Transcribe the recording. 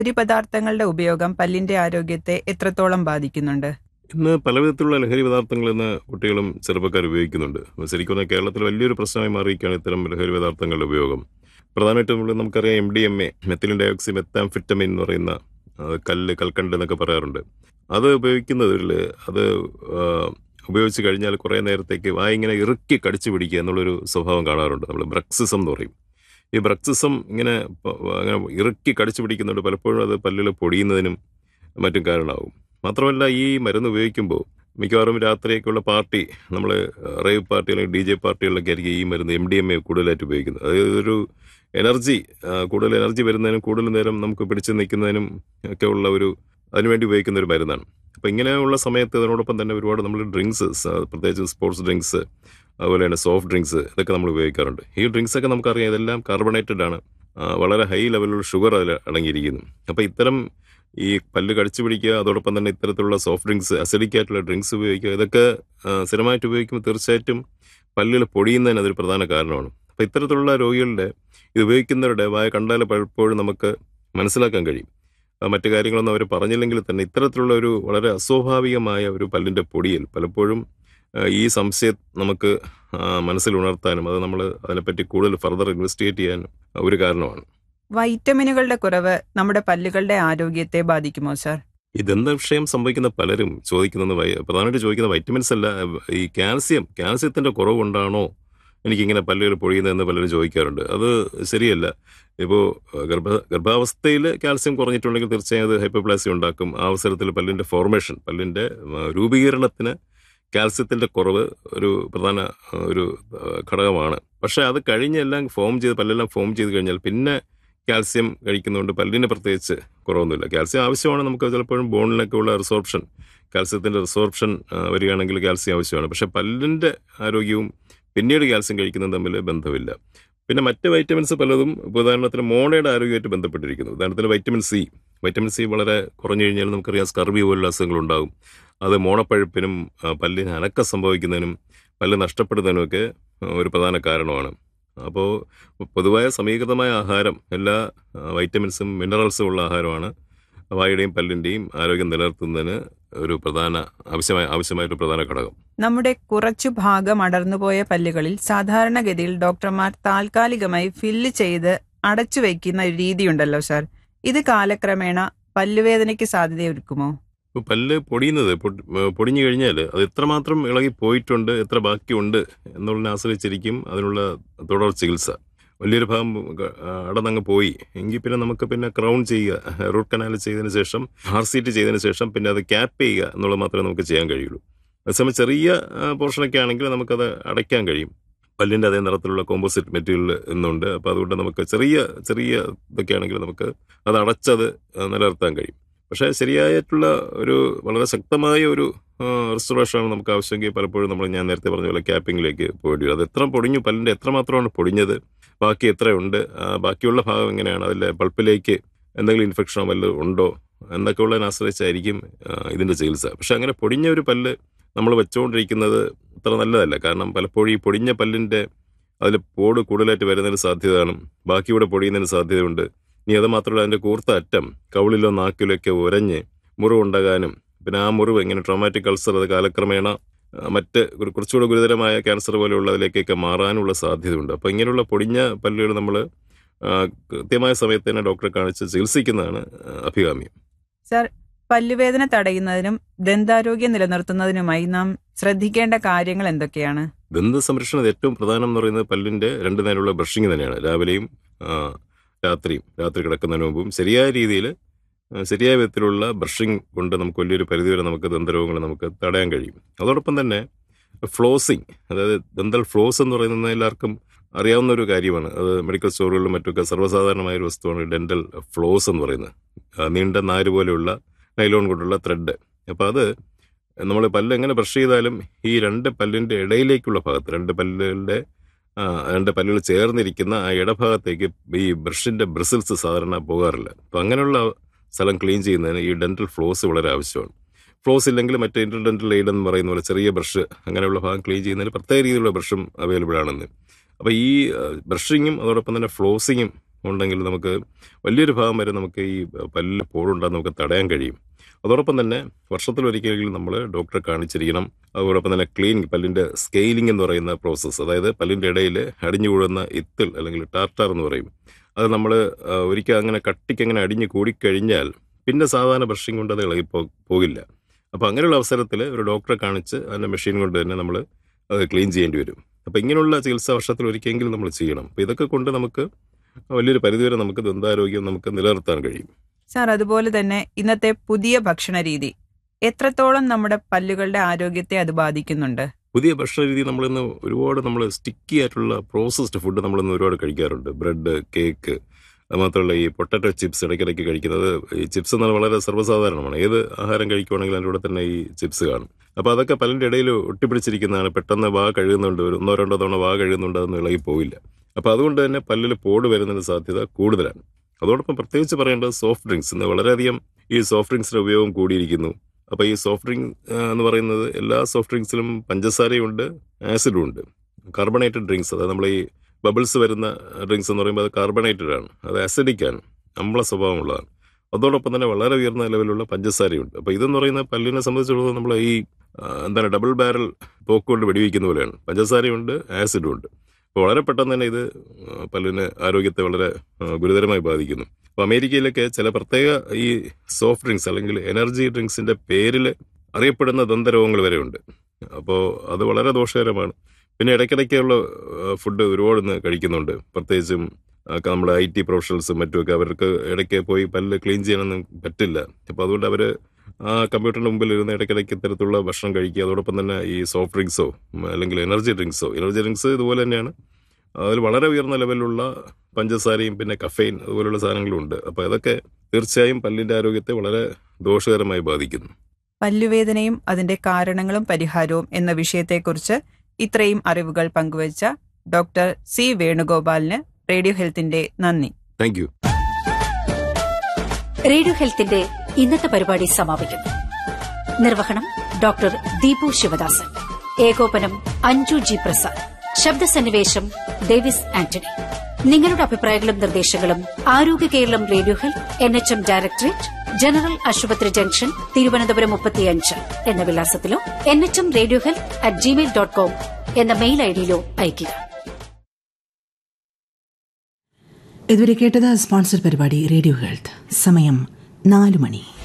ലഹരി പദാർത്ഥങ്ങളുടെ ഉപയോഗം പല്ലിന്റെ ആരോഗ്യത്തെ എത്രത്തോളം ബാധിക്കുന്നുണ്ട് ഇന്ന് പല വിധത്തിലുള്ള ലഹരി പദാർത്ഥങ്ങൾ ഇന്ന് കുട്ടികളും ചെറുപ്പക്കാർ ഉപയോഗിക്കുന്നുണ്ട് ശരിക്കും പറഞ്ഞാൽ കേരളത്തിൽ വലിയൊരു പ്രശ്നമായി മാറിയിരിക്കുകയാണ് ഇത്തരം ലഹരി പദാർത്ഥങ്ങളുടെ ഉപയോഗം പ്രധാനമായിട്ടും നമ്മൾ നമുക്കറിയാം M D M A methylene dioxy methamphetamine എന്ന് പറയുന്ന ആ, കല്ല് കൽക്കണ്ട് എന്നൊക്കെ പറയാറുണ്ട് അത് ഉപയോഗിക്കുന്നതിൽ അത് ആ, ഉപയോഗിച്ച് കഴിഞ്ഞാൽ കുറേ നേരത്തേക്ക് വായ ഇങ്ങനെ ഇറുക്കി കടിച്ചു പിടിക്കുക എന്നുള്ളൊരു സ്വഭാവം കാണാറുണ്ട് നമ്മൾ ബ്രക്സിസം എന്ന് പറയും ഈ ബ്രക്സിസം ഇങ്ങനെ പ- അങ്ങനെ ഇറുക്കി കടിച്ചു പിടിക്കുന്നുണ്ട് പലപ്പോഴും അത് പല്ലിൽ പൊടിയുന്നതിനും മറ്റും കാരണമാകും മാത്രമല്ല ഈ മരുന്ന് ഉപയോഗിക്കുമ്പോൾ മിക്കവാറും രാത്രിയൊക്കെയുള്ള പാർട്ടി നമ്മൾ റേവ് പാർട്ടി അല്ലെങ്കിൽ ഡി ജെ പാർട്ടികളിലൊക്കെ ആയിരിക്കും ഈ മരുന്ന് എം ഡി എം എ കൂടുതലായിട്ട് ഉപയോഗിക്കുന്നത് അതായത് ഒരു എനർജി ആ, കൂടുതൽ എനർജി വരുന്നതിനും കൂടുതൽ നേരം നമുക്ക് പിടിച്ചു നിൽക്കുന്നതിനും ഒക്കെ ഉള്ള ഒരു അതിനുവേണ്ടി ഉപയോഗിക്കുന്ന ഒരു മരുന്നാണ് അപ്പോൾ ഇങ്ങനെയുള്ള സമയത്ത് അതിനോടൊപ്പം തന്നെ ഒരുപാട് നമ്മൾ ഡ്രിങ്ക്സ് പ്രത്യേകിച്ച് സ്പോർട്സ് ഡ്രിങ്ക്സ് അതുപോലെ തന്നെ സോഫ്റ്റ് ഡ്രിങ്ക്സ് ഇതൊക്കെ നമ്മൾ ഉപയോഗിക്കാറുണ്ട് ഈ ഡ്രിങ്ക്സ് ഒക്കെ നമുക്കറിയാം ഇതെല്ലാം കാർബണേറ്റഡ് ആണ് ആ, വളരെ ഹൈ ലെവലിലുള്ള ഷുഗർ അതിൽ അടങ്ങിയിരിക്കുന്നു അപ്പോൾ ഇത്തരം ഈ പല്ല് കടിച്ചു പിടിക്കുക അതോടൊപ്പം തന്നെ ഇത്തരത്തിലുള്ള സോഫ്റ്റ് ഡ്രിങ്ക്സ് അസിഡിക് ആയിട്ടുള്ള ഡ്രിങ്ക്സ് ഉപയോഗിക്കുക ഇതൊക്കെ ആ, സ്ഥിരമായിട്ട് ഉപയോഗിക്കുമ്പോൾ തീർച്ചയായിട്ടും പല്ലുകൾ പൊടിയുന്നതിന് അതൊരു പ്രധാന കാരണമാണ് അപ്പോൾ ഇത്തരത്തിലുള്ള രോഗികളുടെ ഇത് ഉപയോഗിക്കുന്നവരുടെ വായ കണ്ടാൽ പലപ്പോഴും നമുക്ക് മനസ്സിലാക്കാൻ കഴിയും ആ, മറ്റു കാര്യങ്ങളൊന്നും അവർ പറഞ്ഞില്ലെങ്കിൽ തന്നെ ഇത്തരത്തിലുള്ള ഒരു വളരെ അസ്വാഭാവികമായ ഒരു പല്ലിൻ്റെ പൊടിയിൽ പലപ്പോഴും ആ, ഈ സംശയം നമുക്ക് ആ, മനസ്സിൽ ഉണർത്താനും അത് നമ്മൾ അതിനെപ്പറ്റി കൂടുതൽ ഫർദർ ഇൻവെസ്റ്റിഗേറ്റ് ചെയ്യാനും ഒരു കാരണമാണ് വൈറ്റമിനുകളുടെ കുറവ് നമ്മുടെ പല്ലുകളുടെ ആരോഗ്യത്തെ ബാധിക്കുമോ സാർ ഈ ദന്തവിഷയം സംഭവിക്കുന്ന പലരും ചോദിക്കുന്നത് വൈ- പ്രധാനമായിട്ട് ചോദിക്കുന്ന വൈറ്റമിൻസ് അല്ല ഈ കാൽസ്യം കാൽസ്യത്തിന്റെ കുറവ് കൊണ്ടാണോ എനിക്കിങ്ങനെ പല്ലുകൾ പൊഴിയുന്നതെന്ന് പലരും ചോദിക്കാറുണ്ട് അത് ശരിയല്ല ഇപ്പോൾ ഗർഭ ഗർഭാവസ്ഥയിൽ കാൽസ്യം കുറഞ്ഞിട്ടുണ്ടെങ്കിൽ തീർച്ചയായും അത് ഹൈപ്പോപ്ലാസി ഉണ്ടാക്കും ആ അവസരത്തിൽ പല്ലിന്റെ ഫോർമേഷൻ പല്ലിന്റെ ആ, രൂപീകരണത്തിന് കാൽസ്യത്തിന്റെ കുറവ് ഒരു പ്രധാന ആ, ഒരു ആ, ഘടകമാണ് പക്ഷേ അത് കഴിഞ്ഞെല്ലാം ഫോം ചെയ്ത് പല്ലെല്ലാം ഫോം ചെയ്ത് കഴിഞ്ഞാൽ പിന്നെ കാൽസ്യം കഴിക്കുന്നതുകൊണ്ട് പല്ലിന് പ്രത്യേകിച്ച് കുറവൊന്നുമില്ല കാൽസ്യം ആവശ്യമാണ് നമുക്ക് ചിലപ്പോഴും ബോണിലൊക്കെ ഉള്ള റിസോർപ്ഷൻ കാൽസ്യത്തിന്റെ റിസോർപ്ഷൻ വരികയാണെങ്കിൽ കാൽസ്യം ആവശ്യമാണ് പക്ഷെ പല്ലിന്റെ ആരോഗ്യവും പിന്നീട് കാൽസ്യം കഴിക്കുന്നതും തമ്മിൽ ബന്ധമില്ല പിന്നെ മറ്റ് വൈറ്റമിൻസ് പലതും ഇപ്പൊ ഉദാഹരണത്തിന് മോണയുടെ ആരോഗ്യമായിട്ട് ബന്ധപ്പെട്ടിരിക്കുന്നു ഉദാഹരണത്തിന് വൈറ്റമിൻ സി വൈറ്റമിൻ സി വളരെ കുറഞ്ഞു കഴിഞ്ഞാൽ നമുക്കറിയാം സ്കർവി പോലുള്ള അസുഖങ്ങൾ ഉണ്ടാകും അത് മോണപ്പഴുപ്പിനും ആ, പല്ലിന് അനക്കം സംഭവിക്കുന്നതിനും പല്ല് നഷ്ടപ്പെടുന്നതിനുമൊക്കെ ആ, ഒരു പ്രധാന കാരണമാണ് അപ്പോൾ പൊതുവായ സമീകൃതമായ ആഹാരം എല്ലാ ആ, വൈറ്റമിൻസും മിനറൽസും ഉള്ള ആഹാരമാണ് വായുടെയും പല്ലിൻ്റെയും ആരോഗ്യം നിലനിർത്തുന്നതിന് ഒരു പ്രധാന ആവശ്യമായ ആവശ്യമായൊരു പ്രധാന ഘടകം നമ്മുടെ കുറച്ചു ഭാഗം അടർന്നുപോയ പല്ലുകളിൽ സാധാരണഗതിയിൽ ഡോക്ടർമാർ താൽക്കാലികമായി ഫില്ല് ചെയ്ത് അടച്ചു വയ്ക്കുന്ന ഒരു രീതിയുണ്ടല്ലോ സാർ ഇത് കാലക്രമേണ പല്ലുവേദനയ്ക്ക് സാധ്യതയൊരുക്കുമോ ഇപ്പോൾ പല്ല് പൊടിയുന്നത് പൊടി- ഏ, പൊടിഞ്ഞു കഴിഞ്ഞാൽ അത് എത്രമാത്രം ഇളകി പോയിട്ടുണ്ട് എത്ര ബാക്കിയുണ്ട് എന്നുള്ളതിനെ ആശ്രയിച്ചിരിക്കും അതിനുള്ള തുടർ ചികിത്സ വലിയൊരു ഭാഗം ക- അടന്നങ്ങ് പോയി എങ്കിൽ പിന്നെ നമുക്ക് പിന്നെ ക്രൗൺ ചെയ്യുക റൂട്ട് കനാൽ ചെയ്തതിന് ശേഷം ഹാർ സീറ്റ് ചെയ്തതിന് ശേഷം പിന്നെ അത് ക്യാപ്പ് ചെയ്യുക എന്നുള്ളത് മാത്രമേ നമുക്ക് ചെയ്യാൻ കഴിയുള്ളൂ അതേസമയം ചെറിയ ആ, പോർഷനൊക്കെ ആണെങ്കിൽ നമുക്കത് അടയ്ക്കാൻ കഴിയും പല്ലിൻ്റെ അതേ നിറത്തിലുള്ള കോമ്പോസിറ്റ് മെറ്റീരിയൽ ഇന്നുണ്ട് അപ്പോൾ അതുകൊണ്ട് നമുക്ക് ചെറിയ ചെറിയ ഇതൊക്കെ ആണെങ്കിൽ നമുക്ക് അത് അടച്ചത് ആ, നിലനിർത്താൻ കഴിയും പക്ഷേ ശരിയായിട്ടുള്ള ഒരു വളരെ ശക്തമായ ഒരു റിസ്റ്റോറേഷനാണ് നമുക്ക് ആവശ്യമെങ്കിൽ പലപ്പോഴും നമ്മൾ ഞാൻ നേരത്തെ പറഞ്ഞ പോലെ ക്യാപ്പിങ്ങിലേക്ക് പോകേണ്ടി വരും അത് എത്ര പൊടിഞ്ഞു പല്ലിൻ്റെ എത്രമാത്രമാണ് പൊടിഞ്ഞത് ബാക്കി എത്രയുണ്ട് ആ, ബാക്കിയുള്ള ഭാഗം എങ്ങനെയാണ് അതിലെ പൾപ്പിലേക്ക് എന്തെങ്കിലും ഇൻഫെക്ഷനോ വല്ലതും ഉണ്ടോ എന്നൊക്കെ ഉള്ളതിനെ ആശ്രയിച്ചായിരിക്കും ആ, ഇതിൻ്റെ ചികിത്സ പക്ഷെ അങ്ങനെ പൊടിഞ്ഞ ഒരു പല്ല് നമ്മൾ വെച്ചുകൊണ്ടിരിക്കുന്നത് അത്ര നല്ലതല്ല കാരണം പലപ്പോഴും ഈ പൊടിഞ്ഞ പല്ലിൻ്റെ അതിൽ പോട് കൂടുതലായിട്ട് വരുന്നതിന് സാധ്യത കാണും ബാക്കിയൂടെ പൊടിയുന്നതിന് സാധ്യതയുണ്ട് ഇനി അത് മാത്രമല്ല അതിൻ്റെ കൂർത്ത അറ്റം കവിളിലോ നാക്കിലോ ഒക്കെ ഉരഞ്ഞ് മുറിവുണ്ടാകാനും പിന്നെ ആ മുറിവ് ഇങ്ങനെ ട്രോമാറ്റിക് അൾസർ അത് കാലക്രമേണ ആ, മറ്റ് ഒരു കുറച്ചുകൂടെ ഗുരുതരമായ ക്യാൻസർ പോലെയുള്ളതിലേക്കൊക്കെ മാറാനുള്ള സാധ്യതയുണ്ട് അപ്പോൾ ഇങ്ങനെയുള്ള പൊടിഞ്ഞ പല്ലുകൾ നമ്മൾ കൃത്യമായ സമയത്ത് തന്നെ ഡോക്ടറെ കാണിച്ച് ചികിത്സിക്കുന്നതാണ് ആ, അഭികാമ്യം സാർ പല്ലുവേദന തടയുന്നതിനും ദന്താരോഗ്യം നിലനിർത്തുന്നതിനുമായി നാം ശ്രദ്ധിക്കേണ്ട കാര്യങ്ങൾ എന്തൊക്കെയാണ് ദന്ത സംരക്ഷണം ഏറ്റവും പ്രധാനം എന്ന് പറയുന്നത് പല്ലിന്റെ രണ്ടു നേരമുള്ള ബ്രഷിങ് തന്നെയാണ് രാവിലെയും ആ, രാത്രിയും രാത്രി കിടക്കുന്നതിന് മുമ്പും ശരിയായ രീതിയിൽ ശരിയായ വിധത്തിലുള്ള ബ്രഷിങ് കൊണ്ട് നമുക്ക് വലിയൊരു പരിധിവരെ നമുക്ക് ദന്തരോഗങ്ങൾ നമുക്ക് തടയാൻ കഴിയും അതോടൊപ്പം തന്നെ ഫ്ലോസിങ് അതായത് ദന്തൽ ഫ്ലോസ് എന്ന് പറയുന്നത് എല്ലാവർക്കും അറിയാവുന്ന ഒരു കാര്യമാണ് അത് മെഡിക്കൽ സ്റ്റോറുകളിലും മറ്റൊക്കെ സർവ്വസാധാരണമായ ഒരു വസ്തുവാണ് ഡെന്റൽ ഫ്ലോസ് എന്ന് പറയുന്നത് ആ, നീണ്ട നാര് പോലെയുള്ള നൈലോൺ കൊണ്ടുള്ള ത്രെഡ് അപ്പോൾ അത് നമ്മൾ പല്ല് എങ്ങനെ ബ്രഷ് ചെയ്താലും ഈ രണ്ട് പല്ലിന്റെ ഇടയിലേക്കുള്ള ഭാഗത്ത് രണ്ട് പല്ലുകളുടെ ആ, രണ്ട് പല്ലുകൾ ചേർന്നിരിക്കുന്ന ആ ഇടഭാഗത്തേക്ക് ഈ ബ്രഷിന്റെ ബ്രിസിൽസ് സാധാരണ പോകാറില്ല അപ്പം അങ്ങനെയുള്ള സ്ഥലം ക്ലീൻ ചെയ്യുന്നതിന് ഈ ഡെന്റൽ ഫ്ലോസ് വളരെ ആവശ്യമാണ് ഫ്ലോസ് ഇല്ലെങ്കിൽ മറ്റേ ഇന്റർഡെന്റൽ എയ്ഡ് എന്ന് പറയുന്ന പോലെ ചെറിയ ബ്രഷ് അങ്ങനെയുള്ള ഭാഗം ക്ലീൻ ചെയ്യുന്നതിന് പ്രത്യേക രീതിയിലുള്ള ബ്രഷും അവൈലബിൾ ആണെന്ന് അപ്പോൾ ഈ ബ്രഷിങ്ങും അതോടൊപ്പം തന്നെ ഫ്ലോസിങ്ങും ഉണ്ടെങ്കിൽ നമുക്ക് വലിയൊരു ഭാഗം വരെ നമുക്ക് ഈ പല്ലിൽ പോടുണ്ടാകുന്ന നമുക്ക് തടയാൻ കഴിയും അതോടൊപ്പം തന്നെ വർഷത്തിലൊരിക്കലെങ്കിലും നമ്മൾ ഡോക്ടറെ കാണിച്ചിരിക്കണം അതോടൊപ്പം തന്നെ ക്ലീൻ പല്ലിന്റെ സ്കെയിലിംഗ് എന്ന് പറയുന്ന പ്രോസസ്സ് അതായത് പല്ലിന്റെ ഇടയിൽ അടിഞ്ഞുകൂടുന്ന ഇത്തിൽ അല്ലെങ്കിൽ ടാർട്ടാർ എന്ന് പറയും അത് നമ്മൾ ഒരിക്കൽ അങ്ങനെ കട്ടിക്ക് അങ്ങനെ അടിഞ്ഞു കൂടിക്കഴിഞ്ഞാൽ പിന്നെ സാധാരണ ബ്രഷിംഗ് കൊണ്ട് അത് ഇളകി പോ- പോകില്ല അപ്പോൾ അങ്ങനെയുള്ള അവസരത്തിൽ ഒരു ഡോക്ടറെ കാണിച്ച് അതിൻ്റെ മെഷീൻ കൊണ്ട് തന്നെ നമ്മൾ അത് ക്ലീൻ ചെയ്യേണ്ടി വരും അപ്പോൾ ഇങ്ങനെയുള്ള ചികിത്സ വർഷത്തിൽ ഒരിക്കലെങ്കിലും നമ്മൾ ചെയ്യണം അപ്പോൾ ഇതൊക്കെ കൊണ്ട് നമുക്ക് വലിയൊരു പരിധിവരെ നമുക്ക് ദന്താരോഗ്യം നമുക്ക് നിലനിർത്താൻ കഴിയും സാർ അതുപോലെ തന്നെ ഇന്നത്തെ പുതിയ ഭക്ഷണ രീതി എത്രത്തോളം നമ്മുടെ പല്ലുകളുടെ ആരോഗ്യത്തെ അത് ബാധിക്കുന്നുണ്ട് പുതിയ ഭക്ഷണ രീതി നമ്മളിന്ന് ഒരുപാട് നമ്മൾ സ്റ്റിക്കി ആയിട്ടുള്ള പ്രോസസ്ഡ് ഫുഡ് നമ്മളിന്ന് ഒരുപാട് കഴിക്കാറുണ്ട് ബ്രെഡ് കേക്ക് അത് മാത്രമല്ല ഈ പൊട്ടറ്റോ ചിപ്സ് ഇടയ്ക്കിടയ്ക്ക് കഴിക്കുന്നത് ഈ ചിപ്സ് എന്നാൽ വളരെ സർവ്വസാധാരണമാണ് ഏത് ആഹാരം കഴിക്കുവാണെങ്കിലും അതിൻ്റെ കൂടെ തന്നെ ഈ ചിപ്സ് കാണും അപ്പോൾ അതൊക്കെ പല്ലിൻ്റെ ഇടയിൽ ഒട്ടിപ്പിടിച്ചിരിക്കുന്നതാണ് പെട്ടെന്ന് വാ കഴുകുന്നുണ്ട് ഒരു ഒന്നോ രണ്ടോ തവണ വാ കഴുകുന്നുണ്ട് അതൊന്നും ഇളകി പോവില്ല അപ്പോൾ അതുകൊണ്ട് തന്നെ പല്ലിൽ പോട് വരുന്നതിന് സാധ്യത കൂടുതലാണ് അതോടൊപ്പം പ്രത്യേകിച്ച് പറയേണ്ടത് സോഫ്റ്റ് ഡ്രിങ്ക്സ് ഇന്ന് വളരെയധികം ഈ സോഫ്റ്റ് ഡ്രിങ്ക്സിന്റെ ഉപയോഗം കൂടിയിരിക്കുന്നു അപ്പോൾ ഈ സോഫ്റ്റ് ഡ്രിങ്ക് ആ, എന്ന് പറയുന്നത് എല്ലാ സോഫ്റ്റ് ഡ്രിങ്ക്സിലും പഞ്ചസാരയുണ്ട് ആസിഡും ഉണ്ട് കാർബണേറ്റഡ് ഡ്രിങ്ക്സ് അതായത് നമ്മൾ ഈ ബബിൾസ് വരുന്ന ഡ്രിങ്ക്സ് എന്ന് പറയുമ്പോൾ അത് കാർബണേറ്റഡ് ആണ് അത് acidic ആണ് അമ്ല സ്വഭാവമുള്ളതാണ് അതോടൊപ്പം തന്നെ വളരെ ഉയർന്ന ലെവലുള്ള പഞ്ചസാരയുണ്ട് അപ്പോൾ ഇതെന്ന് പറയുന്ന പല്ലിനെ സംബന്ധിച്ചിടത്തോളം നമ്മൾ ഈ ആ, എന്താണ് ഡബിൾ ബാരൽ തോക്കുകൊണ്ട് വെടിവെക്കുന്ന പോലെയാണ് പഞ്ചസാരയുണ്ട് ആസിഡും ഉണ്ട് അപ്പോൾ വളരെ പെട്ടെന്ന് തന്നെ ഇത് ആ, പല്ലിന് ആരോഗ്യത്തെ വളരെ ആ, ഗുരുതരമായി ബാധിക്കുന്നു അപ്പോൾ അമേരിക്കയിലൊക്കെ ചില പ്രത്യേക ഈ സോഫ്റ്റ് ഡ്രിങ്ക്സ് അല്ലെങ്കിൽ എനർജി ഡ്രിങ്ക്സിന്റെ പേരിൽ അറിയപ്പെടുന്ന ദന്തരോഗങ്ങൾ വരെ ഉണ്ട് അപ്പോൾ അത് വളരെ ദോഷകരമാണ് പിന്നെ ഇടയ്ക്കിടയ്ക്കുള്ള ഫുഡ് ഒരുപാട് ഇന്ന് കഴിക്കുന്നുണ്ട് പ്രത്യേകിച്ചും ആ, നമ്മുടെ ഐ ടി പ്രൊഫഷണൽസും മറ്റുമൊക്കെ അവർക്ക് ഇടയ്ക്ക് പോയി പല്ല് ക്ലീൻ ചെയ്യാനൊന്നും പറ്റില്ല അപ്പോൾ അതുകൊണ്ട് അവർ ആ കമ്പ്യൂട്ടറിന് മുമ്പിൽ ഇരുന്ന് ഇടയ്ക്കിടയ്ക്ക് ഇത്തരത്തിലുള്ള ഭക്ഷണം കഴിക്കുക അതോടൊപ്പം തന്നെ ഈ സോഫ്റ്റ് ഡ്രിങ്ക്സോ ഉം, അല്ലെങ്കിൽ എനർജി ഡ്രിങ്ക്സോ എനർജി ഡ്രിങ്ക്സ് ഇതുപോലെ തന്നെയാണ് അതിൽ വളരെ ഉയർന്ന ലെവലിലുള്ള പഞ്ചസാരയും പിന്നെ കഫെയിൻ അതുപോലുള്ള സാധനങ്ങളും ഉണ്ട് അപ്പോൾ ഇതൊക്കെ തീർച്ചയായും പല്ലിന്റെ ആരോഗ്യത്തെ വളരെ ദോഷകരമായി ബാധിക്കുന്നു പല്ലുവേദനയും അതിന്റെ കാരണങ്ങളും പരിഹാരവും എന്ന വിഷയത്തെക്കുറിച്ച് ഇത്രയും അറിവുകൾ പങ്കുവച്ച ഡോക്ടർ സി വേണുഗോപാലിന് റേഡിയോ ഹെൽത്തിന്റെ നന്ദി താങ്ക് യു റേഡിയോ ഹെൽത്തിന്റെ ഇന്നത്തെ പരിപാടി സമാപിക്കുന്നു നിർവഹണം ഡോക്ടർ ദീപു ശിവദാസൻ ഏകോപനം അഞ്ജു ജി പ്രസാദ് ശബ്ദസന്നിവേശം ഡേവിസ് ആന്റണി നിങ്ങളുടെ അഭിപ്രായങ്ങളും നിർദ്ദേശങ്ങളും Arogya Keralam radio health N H M directorate general ആശുപത്രി ജംഗ്ഷൻ തിരുവനന്തപുരം മുപ്പത്തിയഞ്ച് എന്ന വിലാസത്തിലോ N H M radio health at Gmail dot com എന്ന മെയിൽ ഐഡിയിലോ അയയ്ക്കുക ഇതുവരെ കേട്ടത് സ്പോൺസർ പരിപാടി റേഡിയോ ഹെൽത്ത് സമയം നാല് മണി